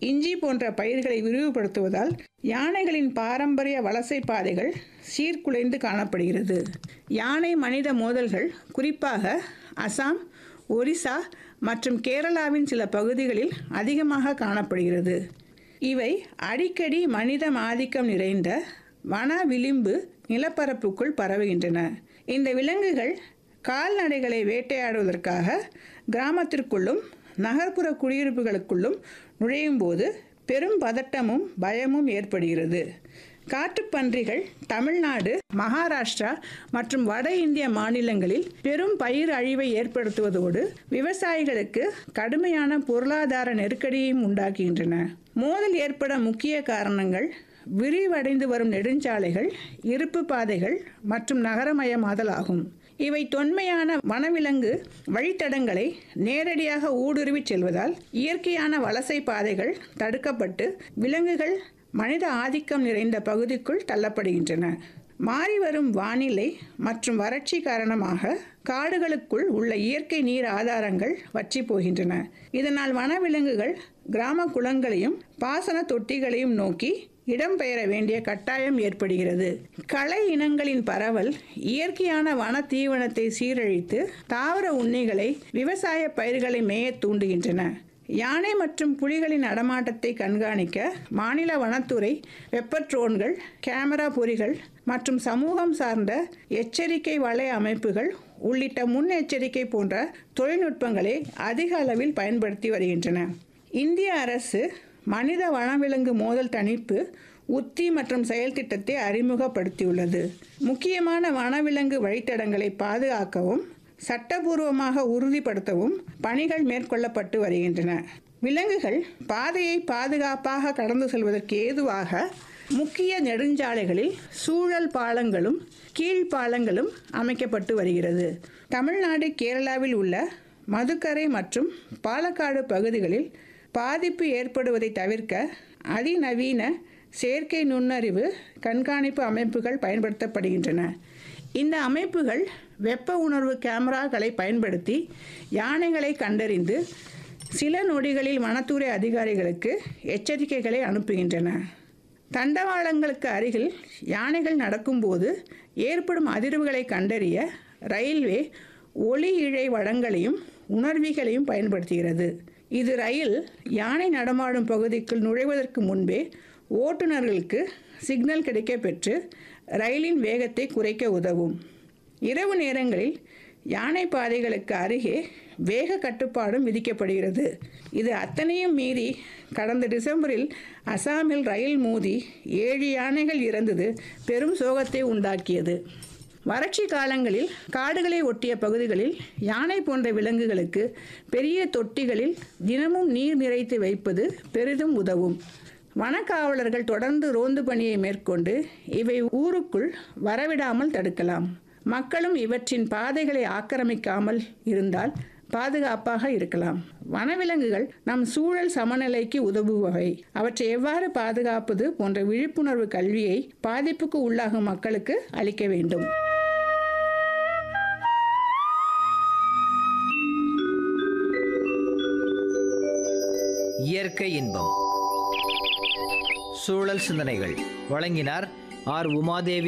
இஞ்சி போன்ற பயிர்களை விரிவுபடுத்துவதால் யானைகளின் பாரம்பரிய வலசை பாதைகள் சீர்குலைந்து காணப்படுகிறது யானை மனித மோதல்கள் குறிப்பாக அசாம் ஒரிசா மற்றும் கேரளாவின் சில பகுதிகளில் அதிகமாக காணப்படுகிறது இவை அடிக்கடி மனித ஆதிக்கம் நிறைந்த வன விளிம்பு நிலப்பரப்புக்குள் பரவுகின்றன இந்த விலங்குகள் கால்நடைகளை வேட்டையாடுவதற்காக கிராமத்திற்குள்ளும் நகர்ப்புற குடியிருப்புகளுக்குள்ளும் நுழையும் போது பெரும் பதட்டமும் பயமும் ஏற்படுகிறது காட்டுப்பன்றிகள் தமிழ்நாடு மகாராஷ்டிரா மற்றும் வட இந்திய மாநிலங்களில் பெரும் பயிர் அழிவை ஏற்படுத்துவதோடு விவசாயிகளுக்கு கடுமையான பொருளாதார நெருக்கடியையும் உண்டாக்குகின்றன மோதல் ஏற்பட முக்கிய காரணங்கள் விரிவடைந்து வரும் நெடுஞ்சாலைகள் இருப்பு பாதைகள் மற்றும் நகரமயமாதல் ஆகும் இவை தொன்மையான வனவிலங்கு வழித்தடங்களை நேரடியாக ஊடுருவிச் செல்வதால் இயற்கையான வலசை பாதைகள் தடுக்கப்பட்டு விலங்குகள் மனித ஆதிக்கம் நிறைந்த பகுதிக்குள் தள்ளப்படுகின்றன மாறிவரும் வானிலை மற்றும் வறட்சி காரணமாக காடுகளுக்குள் உள்ள இயற்கை நீர் ஆதாரங்கள் வற்றி போகின்றன இதனால் வனவிலங்குகள் கிராம குளங்களையும் பாசன தொட்டிகளையும் நோக்கி இடம்பெயர வேண்டிய கட்டாயம் ஏற்படுகிறது களை இனங்களின் பரவல் இயற்கையான வன தீவனத்தை சீரழித்து தாவர உண்ணிகளை விவசாய பயிர்களை மேய தூண்டுகின்றன யானை மற்றும் புலிகளின் நடமாட்டத்தை கண்காணிக்க மாநில வனத்துறை வெப்ப ட்ரோன்கள் கேமரா பொறிகள் மற்றும் சமூகம் சார்ந்த எச்சரிக்கை வலை அமைப்புகள் உள்ளிட்ட முன்னெச்சரிக்கை போன்ற தொழில்நுட்பங்களை அதிக அளவில் பயன்படுத்தி வருகின்றன இந்திய அரசு மனித வனவிலங்கு மோதல் தணிப்பு உத்தி மற்றும் செயல் திட்டத்தை அறிமுகப்படுத்தியுள்ளது முக்கியமான வனவிலங்கு வழித்தடங்களை பாதுகாக்கவும் சட்டபூர்வமாக உறுதிப்படுத்தவும் பணிகள் மேற்கொள்ளப்பட்டு வருகின்றன விலங்குகள் பாதையை பாதுகாப்பாக கடந்து செல்வதற்கு ஏதுவாக முக்கிய நெடுஞ்சாலைகளில் சூழல் பாலங்களும் கீழ்ப்பாலங்களும் அமைக்கப்பட்டு வருகிறது தமிழ்நாடு கேரளாவில் உள்ள மதுக்கரை மற்றும் பாலக்காடு பகுதிகளில் பாதிப்பு ஏற்படுவதை தவிர்க்க அதிநவீன செயற்கை நுண்ணறிவு கண்காணிப்பு அமைப்புகள் பயன்படுத்தப்படுகின்றன இந்த அமைப்புகள் வெப்ப உணர்வு கேமராக்களை பயன்படுத்தி யானைகளை கண்டறிந்து சில நொடிகளில் வனத்துறை அதிகாரிகளுக்கு எச்சரிக்கைகளை அனுப்புகின்றன தண்டவாளங்களுக்கு அருகில் யானைகள் நடக்கும்போது ஏற்படும் அதிர்வுகளை கண்டறிய ரயில்வே ஒளி இழை வடங்களையும் உணர்விகளையும் பயன்படுத்துகிறது இது ரயில் யானை நடமாடும் பகுதிக்குள் நுழைவதற்கு முன்பே ஓட்டுநர்களுக்கு சிக்னல் கிடைக்கப் பெற்று ரயிலின் வேகத்தை குறைக்க உதவும் இரவு நேரங்களில் யானை பாதைகளுக்கு அருகே வேக கட்டுப்பாடும் விதிக்கப்படுகிறது இது அத்தனையும் மீறி கடந்த டிசம்பரில் அசாமில் ரயில் மோதி ஏழு யானைகள் இறந்தது பெரும் சோகத்தை உண்டாக்கியது வறட்சி காலங்களில் காடுகளை ஒட்டிய பகுதிகளில் யானை போன்ற விலங்குகளுக்கு பெரிய தொட்டிகளில் தினமும் நீர் நிறைத்து வைப்பது பெரிதும் உதவும் வனக்காவலர்கள் தொடர்ந்து ரோந்து பணியை மேற்கொண்டு இவை ஊருக்குள் வரவிடாமல் தடுக்கலாம் மக்களும் இவற்றின் பாதைகளை ஆக்கிரமிக்காமல் இருந்தால் பாதுகாப்பாக இருக்கலாம் வனவிலங்குகள் நம் சூழல் சமநிலைக்கு உதவுபவை அவற்றை எவ்வாறு பாதுகாப்பது போன்ற விழிப்புணர்வு கல்வியை பாதிப்புக்கு உள்ளாகும் மக்களுக்கு அளிக்க வேண்டும் இயற்கை இன்பம் சூழல் சிந்தனைகள் வழங்கினார் ஆர் உமாதேவி